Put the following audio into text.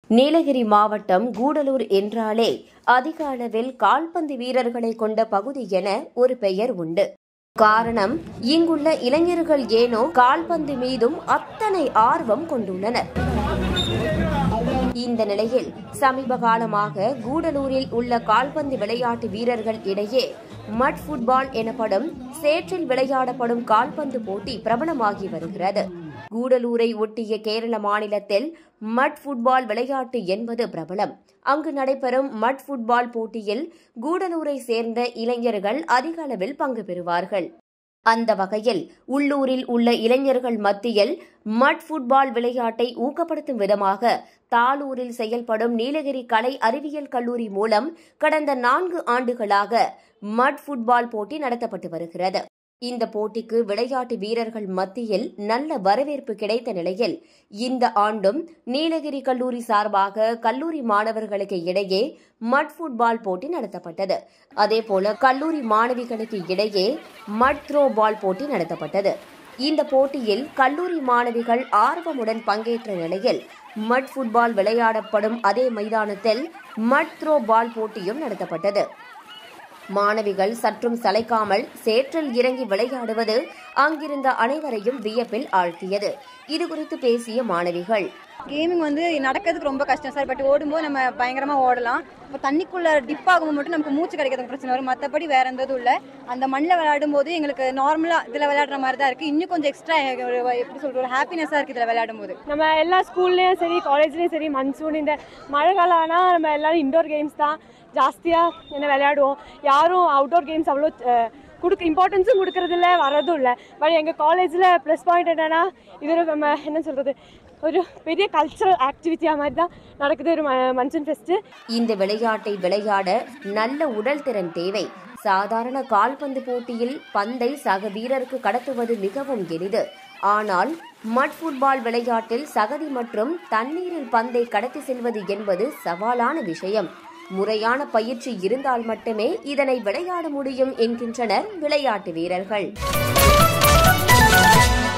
நீலகிரி மாவட்டம் கூடலூர் என்றாலே அதிக அளவில் கால்பந்து வீரர்களை கொண்ட பகுதி என ஒரு பெயர் உண்டு காரணம் இங்குள்ள இளைஞர்கள் ஏனோ கால்பந்து மீதும் அத்தனை ஆர்வம் கொண்டுள்ளனர் இந்த நிலையில் சமீப காலமாக கூடலூரில் உள்ள கால்பந்து விளையாட்டு வீரர்கள் இடையே மட் ஃபுட்பால் எனப்படும் சேற்றில் விளையாடப்படும் கால்பந்து போட்டி பிரபலமாகி வருகிறது கூடலூரை ஒட்டிய கேரள மாநிலத்தில் மட் ஃபுட்பால் விளையாட்டு என்பது பிரபலம் அங்கு நடைபெறும் மட் ஃபுட்பால் போட்டியில் கூடலூரை சேர்ந்த இளைஞர்கள் அதிக அளவில் பங்கு பெறுவார்கள் அந்த வகையில் உள்ளூரில் உள்ள இளைஞர்கள் மத்தியில் மட் ஃபுட்பால் விளையாட்டை ஊக்கப்படுத்தும் விதமாக தாளூரில் செயல்படும் நீலகிரி கலை அறிவியல் கல்லூரி மூலம் கடந்த நான்கு ஆண்டுகளாக மட் ஃபுட்பால் போட்டி நடத்தப்பட்டு வருகிறது இந்த போட்டிக்கு விளையாட்டு வீரர்கள் மத்தியில் நல்ல வரவேற்பு கிடைத்த நிலையில் இந்த ஆண்டும் நீலகிரி கல்லூரி சார்பாக கல்லூரி மாணவர்களுக்கு இடையே மட் ஃபுட்பால் போட்டி நடத்தப்பட்டது அதேபோல கல்லூரி மாணவிகளுக்கு இடையே மட் த்ரோ பால் போட்டி நடத்தப்பட்டது இந்த போட்டியில் கல்லூரி மாணவிகள் ஆர்வமுடன் பங்கேற்ற நிலையில் மட் ஃபுட்பால் விளையாடப்படும் அதே மைதானத்தில் மட் த்ரோ பால் போட்டியும் நடத்தப்பட்டது மாணவிகள் சற்றும் சளைக்காமல் சேற்றில் இறங்கி விளையாடுவது அங்கிருந்த அனைவரையும் வியப்பில் ஆழ்த்தியது இதுகுறித்து பேசிய மாணவிகள் கேமிங் வந்து நடக்கிறதுக்கு ரொம்ப கஷ்டம் சார் பட் ஓடும்போது நம்ம பயங்கரமா ஓடலாம் இப்போ தண்ணிக்குள்ள டிப் ஆகும்போது மட்டும் நமக்கு மூச்சு கிடைக்கிறதுக்கு பிரச்சனை வரும் மற்றபடி வேற எந்த இதுவும் இல்லை அந்த மண்ணில் விளையாடும் போது எங்களுக்கு நார்மலாக இதில் விளையாடுற மாதிரி தான் இருக்குது இன்னும் கொஞ்சம் எக்ஸ்ட்ரா ஒரு எப்படி சொல்ற ஒரு ஹாப்பினஸாக இருக்குது இதில் விளையாடும் போது நம்ம எல்லா ஸ்கூல்லேயும் சரி காலேஜ்லேயும் சரி மன்சூன் இந்த மழை காலம் ஆனால் நம்ம எல்லாரும் இண்டோர் கேம்ஸ் தான் ஜாஸ்தியாக என்ன விளையாடுவோம் யாரும் அவுட்டோர் கேம்ஸ் அவ்வளோ அஹ், கொடுக்க இம்பார்ட்டன்ஸும் கொடுக்கறதில்ல வரதும் இல்லை பட் எங்கள் காலேஜில் ப்ளஸ் பாயிண்ட் என்னென்னா இது ஒரு நம்ம என்ன சொல்கிறது ஒரு பெரிய கல்ச்சரல் ஆக்டிவிட்டியாக மாதிரி தான் நடக்குது ஒரு மன்சூன் ஃபெஸ்ட்டு இந்த விளையாட்டை விளையாட நல்ல உடல் திறன் தேவை சாதாரண கால்பந்து போட்டியில் பந்தை சக வீரருக்கு கடத்துவது மிகவும் எளிது ஆனால் மட் ஃபுட்பால் விளையாட்டில் சகதி மற்றும் தண்ணீரில் பந்தை கடத்தி செல்வது என்பது சவாலான விஷயம் முறையான பயிற்சி இருந்தால் மட்டுமே இதனை விளையாட முடியும் என்கின்றனர் விளையாட்டு வீரர்கள்